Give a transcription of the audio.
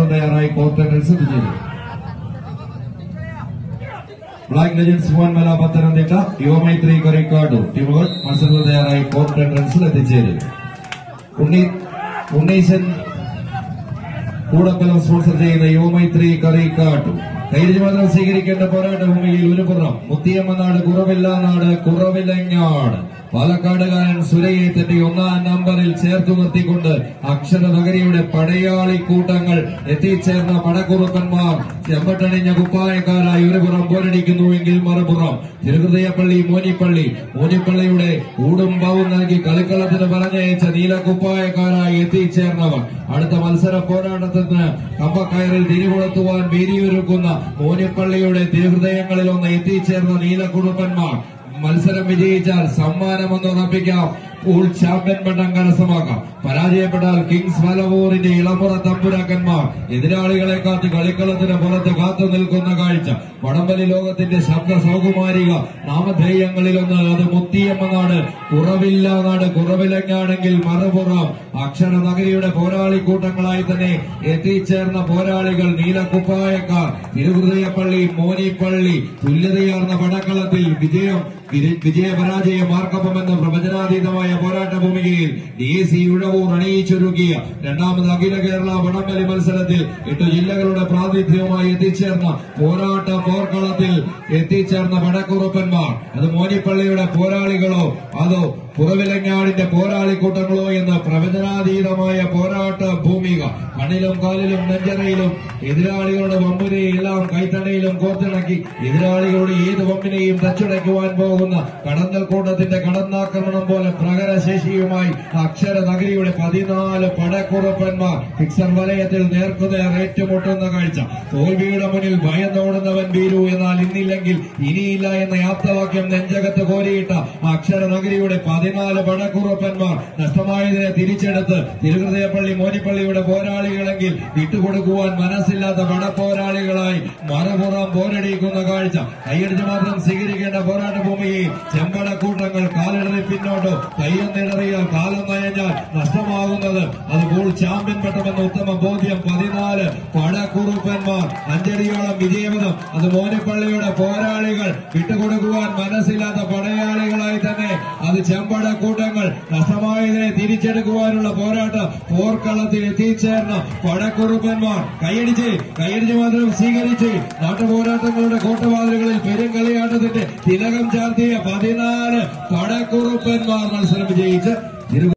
മത്സരം തയ്യാറായി court runs വിജയിച്ചു ബ്ലാക്ക് ലെജൻസ് മോഹൻമല പത്തനംതിട്ട യുവമൈത്രി കൊറിക്കാടു ടീമുകൾ മത്സരത്തിൽ തയ്യാറായി കോർട്ട് റൺസിൽ എത്തിച്ചേരും ഉണ്ണി ഉണ്ണീശൻ കൂടക്കലം സ്പോൺസർ ചെയ്യുന്ന യുവമൈത്രി കറിക്കാട്ടു കൈരജി മാത്രം സ്വീകരിക്കേണ്ട പോരാട്ട ഭൂമിയിൽ ഒരു പുറം മുത്തിയമ്മനാട് കുറവില്ല നാട് കുറവിലങ്ങാട് പാലക്കാടുകാരൻ സുരയെ തന്റെ ഒന്നാം നമ്പറിൽ ചേർത്തു നിർത്തിക്കൊണ്ട് അക്ഷര നഗരിയുടെ പടയാളി കൂട്ടങ്ങൾ എത്തിച്ചേർന്ന പടക്കുറുപ്പന്മാർ ചെമ്പട്ടണിഞ്ഞ കുപ്പായക്കാരായി ഒരു പുറം പോരടിക്കുന്നുവെങ്കിൽ മറുപുറം തിരുഹൃദയപ്പള്ളി മോനിപ്പള്ളി മോനിപ്പള്ളിയുടെ ഊടും പാവും നൽകി കളിക്കളത്തിന് പറഞ്ഞയച്ച നീലക്കുപ്പായക്കാരായി എത്തിച്ചേർന്നവർ അടുത്ത മത്സര പോരാട്ടത്തിന് കമ്പക്കയറിൽ തിരികൊളുത്തുവാൻ വീതിയൊരുക്കുന്ന മോനിപ്പള്ളിയുടെ തിരുഹൃദയങ്ങളിൽ ഒന്ന് എത്തിച്ചേർന്ന നീലക്കുറുപ്പന്മാർ മത്സരം വിജയിച്ചാൽ സമ്മാനമെന്ന് ഉറപ്പിക്കാം പൂൾ ചാമ്പ്യൻ പട്ടം കരസ്ഥമാക്കാം പരാജയപ്പെട്ടാൽ കിങ്സ് വലവൂറിന്റെ ഇളമുറ തമ്പുരാക്കന്മാർ എതിരാളികളെ കാത്ത് കളിക്കളത്തിന് പുറത്ത് കാത്തു നിൽക്കുന്ന കാഴ്ച വടംവലി ലോകത്തിന്റെ ശബ്ദ സൗകുമാരിക നാമധേയങ്ങളിലൊന്ന് അത് മുത്തിയമ്മ നാട് കുറവില്ല നാട് കുറവിലങ്ങാണെങ്കിൽ മറുപുറം അക്ഷര നഗരിയുടെ പോരാളി കൂട്ടങ്ങളായി തന്നെ എത്തിച്ചേർന്ന പോരാളികൾ നീലക്കുപ്പായക്കാർ തിരുഹൃദയപ്പള്ളി മോനിപ്പള്ളി തുല്യതയാർന്ന പടക്കളത്തിൽ വിജയം വിര- വിജയപരാജയ മാർക്കപ്പം എന്ന പ്രവചനാതീതമായ പോരാട്ട ഭൂമികയിൽ ഡി എ സി ഉഴവൂർ അണിയിച്ചൊരുക്കിയ രണ്ടാമത് അഖില കേരള വടംവലി മത്സരത്തിൽ എട്ട് ജില്ലകളുടെ പ്രാതിനിധ്യവുമായി എത്തിച്ചേർന്ന പോരാട്ട പോർക്കളത്തിൽ എത്തിച്ചേർന്ന വടക്കുറപ്പന്മാർ അത് മോനിപ്പള്ളിയുടെ പോരാളികളോ അതോ പുറവിലങ്ങാടിന്റെ പോരാളിക്കൂട്ടങ്ങളോ എന്ന് പ്രവചനാതീതമായ പോരാട്ട ഭൂമിക കണ്ണിലും കാലിലും നെഞ്ചറയിലും എതിരാളികളുടെ വമ്പിനെ എല്ലാം കൈത്തണയിലും കോർത്തിണക്കി എതിരാളികളുടെ ഏത് വമ്പിനെയും തച്ചുടയ്ക്കുവാൻ പോകുന്ന കടന്നൽ കൂട്ടത്തിന്റെ കടന്നാക്രമണം പോലെ പ്രകരശേഷിയുമായി അക്ഷര നഗരിയുടെ പതിനാല് പടക്കുറപ്പന്മാർ ഫിക്സർ വലയത്തിൽ നേർക്കുനേർ ഏറ്റുമുട്ടുന്ന കാഴ്ച തോൽവിയുടെ മുന്നിൽ ഭയന്നോടുന്നവൻ വീരു എന്നാൽ ഇന്നില്ലെങ്കിൽ ഇനിയില്ല എന്ന യാത്രവാക്യം നെഞ്ചകത്ത് കോരിയിട്ട അക്ഷര നഗരിയുടെ പതിനാല് പടക്കുറപ്പന്മാർ നഷ്ടമായതിനെ തിരിച്ചെടുത്ത് തിരുഹൃദയപ്പള്ളി മോനിപ്പള്ളിയുടെ പോരാളികളെങ്കിൽ വിട്ടുകൊടുക്കുവാൻ മനസ്സില്ലാത്ത പടപ്പോരാളികളായി മറുപുറം പോരടിക്കുന്ന കാഴ്ച കൈയടിച്ച് മാത്രം സ്വീകരിക്കേണ്ട പോരാട്ട ഭൂമിയിൽ ചെമ്പടക്കൂട്ടങ്ങൾ കാലിടറി പിന്നോട്ടോ കയ്യൊന്നിടറിയാൽ കാലം നയഞ്ഞാൽ നഷ്ടമാകുന്നത് അത് ഗോൾ ചാമ്പ്യൻ പട്ടമെന്ന ഉത്തമ ബോധ്യം പതിനാല് പടക്കുറുപ്പന്മാർ അഞ്ചടിയോളം വിജയപഥം അത് മോനിപ്പള്ളിയുടെ പോരാളികൾ വിട്ടുകൊടുക്കുവാൻ മനസ്സില്ലാത്ത പടയാളികളായി തന്നെ അത് ചെമ്പട കൂട്ടങ്ങൾ നഷ്ടമായതിനെ തിരിച്ചെടുക്കുവാനുള്ള പോരാട്ട പോർക്കളത്തിൽ എത്തിച്ചേർന്ന പടക്കുറുപ്പന്മാർ കൈയടിച്ച് കൈയടിച്ച് മാത്രം സ്വീകരിച്ച് നാട്ടുപോരാട്ടങ്ങളുടെ കോട്ടവാതിലുകളിൽ പെരുങ്കളിയാട്ടത്തിന്റെ തിലകം ചാർത്തിയ പതിനാല് പടക്കുറുപ്പന്മാർ മത്സരം വിജയിച്ച് തിരു